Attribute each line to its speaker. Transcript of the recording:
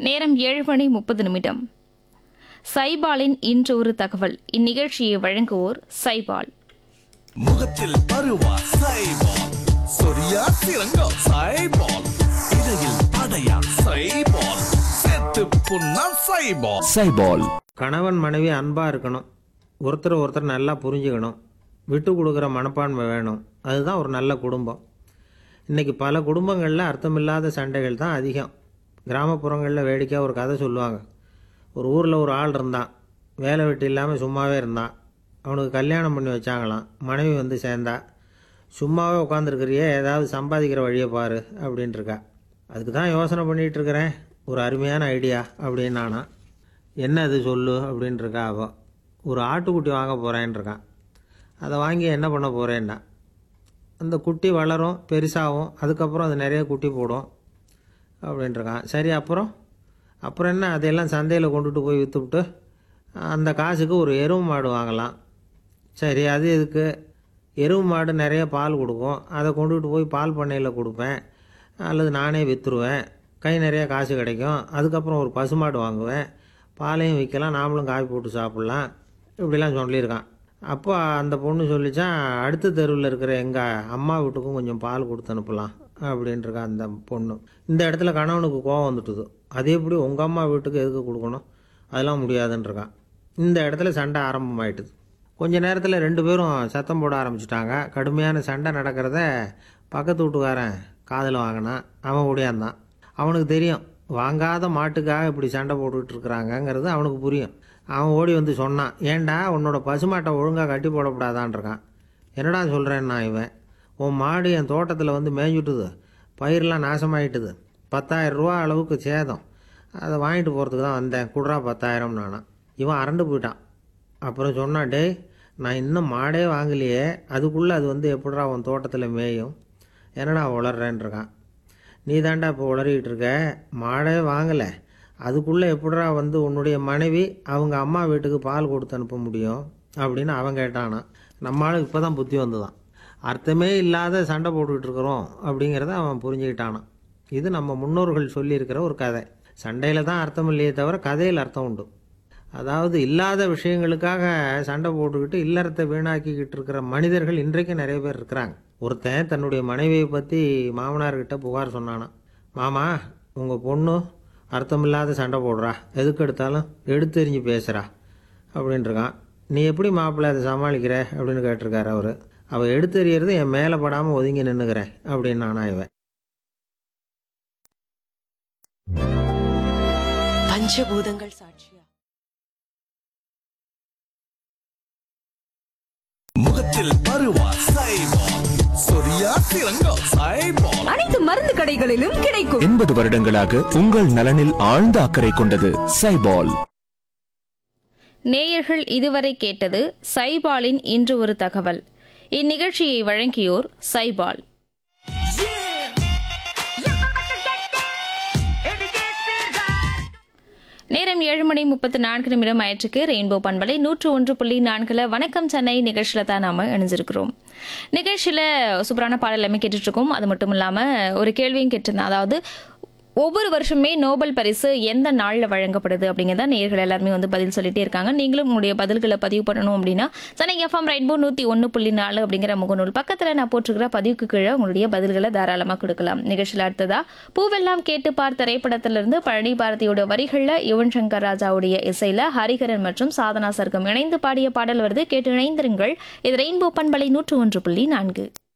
Speaker 1: நேரம் ஏழு மணி முப்பது நிமிடம் சைபாலின் இன்று ஒரு தகவல் இந்நிகழ்ச்சியை வழங்குவோர் சைபால்
Speaker 2: முகத்தில் பருவா சைபால் சொரியா சிறங்கோ சைபால் இடையில் படையா சைபால் செத்து புண்ணா சைபால்
Speaker 3: சைபால்
Speaker 4: கணவன் மனைவி அன்பாக இருக்கணும் ஒருத்தர் ஒருத்தர் நல்லா புரிஞ்சுக்கணும் விட்டு கொடுக்குற மனப்பான்மை வேணும் அதுதான் ஒரு நல்ல குடும்பம் இன்றைக்கி பல குடும்பங்களில் அர்த்தமில்லாத சண்டைகள் தான் அதிகம் கிராமப்புறங்களில் வேடிக்கையாக ஒரு கதை சொல்லுவாங்க ஒரு ஊரில் ஒரு ஆள் இருந்தான் வேலை வெட்டி இல்லாமல் சும்மாவே இருந்தான் அவனுக்கு கல்யாணம் பண்ணி வச்சாங்களாம் மனைவி வந்து சேர்ந்தா சும்மாவே உட்காந்துருக்கிறியே ஏதாவது சம்பாதிக்கிற வழியை பாரு அப்படின்ட்டு இருக்கா அதுக்கு தான் யோசனை பண்ணிகிட்டு இருக்கிறேன் ஒரு அருமையான ஐடியா அப்படின்னு நானா என்ன அது சொல்லு அப்படின்ட்டு இருக்கா அவ ஒரு ஆட்டுக்குட்டி வாங்க போகிறேன்னு இருக்கான் அதை வாங்கி என்ன பண்ண போகிறேன்னா அந்த குட்டி வளரும் பெருசாகும் அதுக்கப்புறம் அது நிறைய குட்டி போடும் அப்படின்ட்டுருக்கான் சரி அப்புறம் அப்புறம் என்ன அதையெல்லாம் சந்தையில் கொண்டுட்டு போய் விற்றுவிட்டு அந்த காசுக்கு ஒரு எருவு மாடு வாங்கலாம் சரி அது எதுக்கு எருவு மாடு நிறைய பால் கொடுக்கும் அதை கொண்டுகிட்டு போய் பால் பண்ணையில் கொடுப்பேன் அல்லது நானே விற்றுருவேன் கை நிறைய காசு கிடைக்கும் அதுக்கப்புறம் ஒரு பசுமாடு வாங்குவேன் பாலையும் விற்கலாம் நாமளும் காப்பி போட்டு சாப்பிட்லாம் இப்படிலாம் சொல்லியிருக்கான் அப்போ அந்த பொண்ணு சொல்லிச்சான் அடுத்த தெருவில் இருக்கிற எங்கள் அம்மா வீட்டுக்கும் கொஞ்சம் பால் கொடுத்து அனுப்பலாம் அப்படின்ட்டுருக்கா அந்த பொண்ணு இந்த இடத்துல கணவனுக்கு கோவம் வந்துட்டுது அது எப்படி உங்கள் அம்மா வீட்டுக்கு எதுக்கு கொடுக்கணும் அதெல்லாம் முடியாதுன்றிருக்கான் இந்த இடத்துல சண்டை ஆரம்பமாயிட்டுது கொஞ்ச நேரத்தில் ரெண்டு பேரும் சத்தம் போட ஆரம்பிச்சிட்டாங்க கடுமையான சண்டை நடக்கிறத பக்கத்து வீட்டுக்காரன் காதில் வாங்கினான் அவன் ஓடியாந்தான் அவனுக்கு தெரியும் வாங்காத மாட்டுக்காக இப்படி சண்டை போட்டுக்கிட்டு இருக்கிறாங்கங்கிறது அவனுக்கு புரியும் அவன் ஓடி வந்து சொன்னான் ஏன்டா உன்னோட பசுமாட்டை ஒழுங்காக கட்டி போடக்கூடாதான்னு இருக்கான் என்னடா சொல்கிறேன் நான் இவன் உன் மாடு என் தோட்டத்தில் வந்து மேய்ஞ்சுட்டுது பயிரெலாம் நாசமாயிட்டுது பத்தாயிரம் ரூபா அளவுக்கு சேதம் அதை வாங்கிட்டு போகிறதுக்கு தான் வந்தேன் குட்ரா பத்தாயிரம் நானா இவன் அரண்டு போயிட்டான் அப்புறம் சொன்னான் டேய் நான் இன்னும் மாடே வாங்கலையே அதுக்குள்ளே அது வந்து எப்படிடா உன் தோட்டத்தில் மேயும் என்னடா உளர்றேன்னு இருக்கான் நீ தாண்டா இப்போ உளறிக்கிட்டு இருக்க மாடே வாங்கலை அதுக்குள்ளே எப்படிடா வந்து உன்னுடைய மனைவி அவங்க அம்மா வீட்டுக்கு பால் கொடுத்து அனுப்ப முடியும் அப்படின்னு அவன் கேட்டானா நம்மளுக்கு இப்போ தான் புத்தி வந்துதான் அர்த்தமே இல்லாத சண்டை போட்டுக்கிட்டு இருக்கிறோம் அப்படிங்கிறத அவன் புரிஞ்சுக்கிட்டானான் இது நம்ம முன்னோர்கள் சொல்லியிருக்கிற ஒரு கதை சண்டையில் தான் அர்த்தம் இல்லையே தவிர கதையில் அர்த்தம் உண்டு அதாவது இல்லாத விஷயங்களுக்காக சண்டை போட்டுக்கிட்டு இல்லறத்தை வீணாக்கிக்கிட்டு இருக்கிற மனிதர்கள் இன்றைக்கு நிறைய பேர் இருக்கிறாங்க ஒருத்தன் தன்னுடைய மனைவியை பற்றி மாமனார்கிட்ட புகார் சொன்னானா மாமா உங்கள் பொண்ணு அர்த்தமில்லாத சண்டை போடுறா எதுக்கு எடுத்தாலும் எடுத்தெறிஞ்சு பேசுகிறா அப்படின்ட்டுருக்கான் நீ எப்படி மாப்பிள்ளை அதை சமாளிக்கிற அப்படின்னு கேட்டிருக்காரு அவர் அவள் எடுத்தெறியறது என் மேலே படாமல் ஒதுங்கி நின்றுக்கிறேன் அப்படின்னு நானா இவன்
Speaker 5: பஞ்சபூதங்கள் சாட்சியா
Speaker 2: முகத்தில் பருவா சைபால் சொரியா சிறங்கோ சைபால்
Speaker 6: அனைத்து மருந்து கடைகளிலும் கிடைக்கும்
Speaker 3: எண்பது வருடங்களாக உங்கள் நலனில் ஆழ்ந்த அக்கறை கொண்டது சைபால்
Speaker 1: நேயர்கள் இதுவரை கேட்டது சைபாலின் இன்று ஒரு தகவல் இந்நிகழ்ச்சியை வழங்கியோர் சைபால் நேரம் ஏழு மணி முப்பத்தி நான்கு நிமிடம் ஆயிற்றுக்கு ரெயின்போ பண்பலை நூற்று ஒன்று புள்ளி நான்குல வணக்கம் சென்னை நிகழ்ச்சியில தான் நாம இணைஞ்சிருக்கிறோம் நிகழ்ச்சியில சூப்பரான பாடல் எல்லாமே கேட்டுட்டு இருக்கோம் அது மட்டும் இல்லாம ஒரு கேள்வியும் கேட்டிருந்தேன் அதாவது ஒவ்வொரு வருஷமே நோபல் பரிசு எந்த நாளில் வழங்கப்படுது அப்படிங்கிறத நேர்கள் எல்லாருமே வந்து பதில் சொல்லிட்டே இருக்காங்க நீங்களும் உங்களுடைய பதில்களை பதிவு பண்ணணும் அப்படின்னா சென்னை எஃப்எம் ரெயின்போ நூற்றி ஒன்று புள்ளி நாலு அப்படிங்கிற முகநூல் பக்கத்தில் நான் போட்டிருக்கிற பதிவுக்கு கீழே உங்களுடைய பதில்களை தாராளமாக கொடுக்கலாம் நிகழ்ச்சியில் அடுத்ததா பூவெல்லாம் கேட்டு பார் திரைப்படத்திலிருந்து பழனி பாரதியோட வரிகளில் யுவன் சங்கர் ராஜாவுடைய இசையில் ஹரிகரன் மற்றும் சாதனா சர்க்கம் இணைந்து பாடிய பாடல் வருது கேட்டு இணைந்திருங்கள் இது ரெயின்போ பண்பலை நூற்று ஒன்று புள்ளி நான்கு